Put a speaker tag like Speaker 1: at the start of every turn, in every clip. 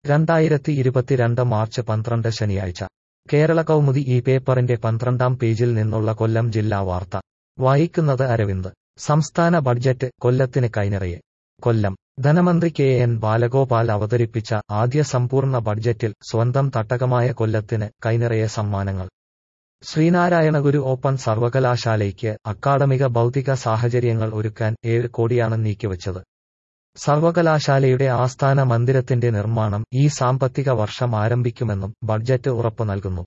Speaker 1: രണ്ടായിരത്തി ഇരുപത്തിരണ്ട് മാർച്ച് പന്ത്രണ്ട് ശനിയാഴ്ച കേരള കൗമുദി ഈ പേപ്പറിന്റെ പന്ത്രണ്ടാം പേജിൽ നിന്നുള്ള കൊല്ലം ജില്ലാ വാർത്ത വായിക്കുന്നത് അരവിന്ദ് സംസ്ഥാന ബഡ്ജറ്റ് കൊല്ലത്തിന് കൈനിറയെ കൊല്ലം ധനമന്ത്രി കെ എൻ ബാലഗോപാൽ അവതരിപ്പിച്ച ആദ്യ സമ്പൂർണ്ണ ബഡ്ജറ്റിൽ സ്വന്തം തട്ടകമായ കൊല്ലത്തിന് കൈനിറയെ സമ്മാനങ്ങൾ ശ്രീനാരായണഗുരു ഓപ്പൺ സർവകലാശാലയ്ക്ക് അക്കാഡമിക ഭൗതിക സാഹചര്യങ്ങൾ ഒരുക്കാൻ ഏഴ് കോടിയാണ് നീക്കിവച്ചത് സർവകലാശാലയുടെ ആസ്ഥാന മന്ദിരത്തിന്റെ നിർമ്മാണം ഈ സാമ്പത്തിക വർഷം ആരംഭിക്കുമെന്നും ബഡ്ജറ്റ് ഉറപ്പു നൽകുന്നു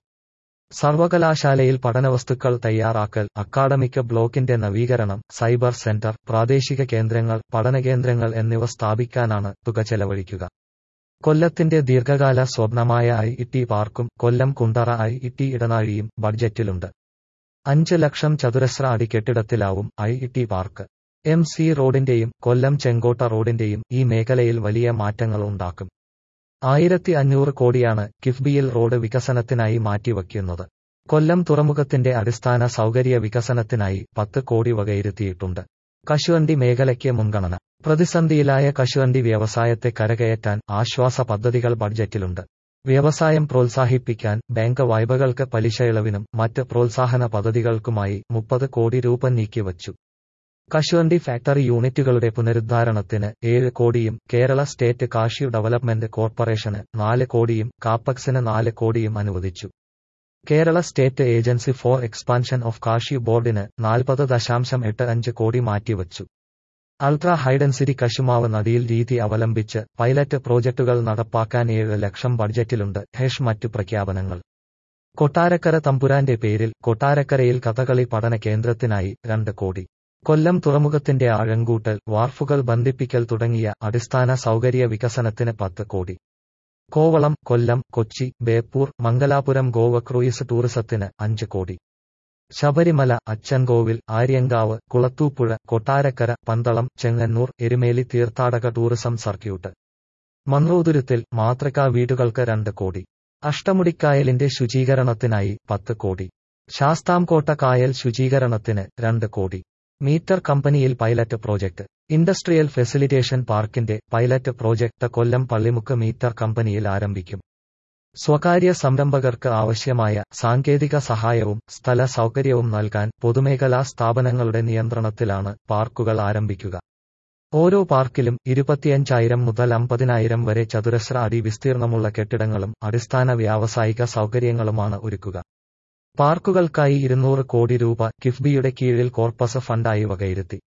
Speaker 1: സർവകലാശാലയിൽ പഠനവസ്തുക്കൾ തയ്യാറാക്കൽ അക്കാഡമിക് ബ്ലോക്കിന്റെ നവീകരണം സൈബർ സെന്റർ പ്രാദേശിക കേന്ദ്രങ്ങൾ പഠനകേന്ദ്രങ്ങൾ എന്നിവ സ്ഥാപിക്കാനാണ് തുക ചെലവഴിക്കുക കൊല്ലത്തിന്റെ ദീർഘകാല സ്വപ്നമായ ഐ ഇ ടി പാർക്കും Kollam Kundara I E T ഇടനാഴിയും ബഡ്ജറ്റിലുണ്ട് അഞ്ച് ലക്ഷം ചതുരശ്ര അടി കെട്ടിടത്തിലാവും I E T park M C റോഡിന്റെയും കൊല്ലം ചെങ്കോട്ട റോഡിന്റെയും ഈ മേഖലയിൽ വലിയ മാറ്റങ്ങൾ ഉണ്ടാക്കും ആയിരത്തി അഞ്ഞൂറ് കോടിയാണ് കിഫ്ബിയിൽ റോഡ് വികസനത്തിനായി മാറ്റിവയ്ക്കുന്നത് കൊല്ലം തുറമുഖത്തിന്റെ അടിസ്ഥാന സൗകര്യ വികസനത്തിനായി പത്ത് കോടി വകയിരുത്തിയിട്ടുണ്ട് കശുവണ്ടി മേഖലയ്ക്ക് മുൻഗണന പ്രതിസന്ധിയിലായ കശുവണ്ടി വ്യവസായത്തെ കരകയറ്റാൻ ആശ്വാസ പദ്ധതികൾ ബഡ്ജറ്റിലുണ്ട് വ്യവസായം പ്രോത്സാഹിപ്പിക്കാൻ ബാങ്ക് വായ്പകൾക്ക് പലിശ ഇളവിനും മറ്റ് പ്രോത്സാഹന പദ്ധതികൾക്കുമായി മുപ്പത് കോടി രൂപ നീക്കിവച്ചു കശുവണ്ടി ഫാക്ടറി യൂണിറ്റുകളുടെ പുനരുദ്ധാരണത്തിന് ഏഴ് കോടിയും കേരള സ്റ്റേറ്റ് കാഷ്യു ഡെവലപ്മെന്റ് കോർപ്പറേഷന് നാല് കോടിയും കാപ്പക്സിന് നാല് കോടിയും അനുവദിച്ചു Kerala state agency for expansion of cashew ബോർഡിന് നാൽപ്പത് ദശാംശം എട്ട് അഞ്ച് കോടി മാറ്റിവച്ചു അൾട്രാ ഹൈഡൻസിറ്റി കശുമാവ് നദിയിൽ രീതി അവലംബിച്ച് പൈലറ്റ് പ്രോജക്ടുകൾ നടപ്പാക്കാൻ ഏഴ് ലക്ഷം ബഡ്ജറ്റിലുണ്ട് ഹെഷ് മറ്റു പ്രഖ്യാപനങ്ങൾ കൊട്ടാരക്കര തമ്പുരാന്റെ പേരിൽ കൊട്ടാരക്കരയിൽ കഥകളി പഠന കേന്ദ്രത്തിനായി രണ്ട് കോടി കൊല്ലം തുറമുഖത്തിന്റെ ആഴങ്കൂട്ടൽ വാർഫുകൾ ബന്ധിപ്പിക്കൽ തുടങ്ങിയ അടിസ്ഥാന സൗകര്യ വികസനത്തിന് പത്ത് കോടി കോവളം കൊല്ലം കൊച്ചി ബേപ്പൂർ മംഗലാപുരം ഗോവ ക്രൂയിസ് ടൂറിസത്തിന് അഞ്ച് കോടി ശബരിമല അച്ചൻകോവിൽ ആര്യങ്കാവ് കുളത്തൂപ്പുഴ കൊട്ടാരക്കര പന്തളം ചെങ്ങന്നൂർ എരുമേലി തീർത്ഥാടക ടൂറിസം സർക്യൂട്ട് മൺറൂതുരുത്തിൽ മാതൃകാ വീടുകൾക്ക് രണ്ട് കോടി അഷ്ടമുടിക്കായലിന്റെ ശുചീകരണത്തിനായി പത്ത് കോടി ശാസ്താംകോട്ട കായൽ ശുചീകരണത്തിന് രണ്ട് കോടി മീറ്റർ കമ്പനിയിൽ പൈലറ്റ് പ്രോജക്ട് ഇൻഡസ്ട്രിയൽ ഫെസിലിറ്റേഷൻ പാർക്കിന്റെ pilot project Kollam Pallimukku meter കമ്പനിയിൽ ആരംഭിക്കും സ്വകാര്യ സംരംഭകർക്ക് ആവശ്യമായ സാങ്കേതിക സഹായവും സ്ഥല സൗകര്യവും നൽകാൻ പൊതുമേഖലാ സ്ഥാപനങ്ങളുടെ നിയന്ത്രണത്തിലാണ് പാർക്കുകൾ ആരംഭിക്കുക ഓരോ പാർക്കിലും ഇരുപത്തിയഞ്ചായിരം മുതൽ അമ്പതിനായിരം വരെ ചതുരശ്ര അടി വിസ്തീർണമുള്ള കെട്ടിടങ്ങളും അടിസ്ഥാന വ്യാവസായിക സൗകര്യങ്ങളുമാണ് ഒരുക്കുക പാർക്കുകൾക്കായി ഇരുന്നൂറ് കോടി രൂപ കിഫ്ബിയുടെ കീഴിൽ കോർപ്പസ് ഫണ്ടായി വകയിരുത്തി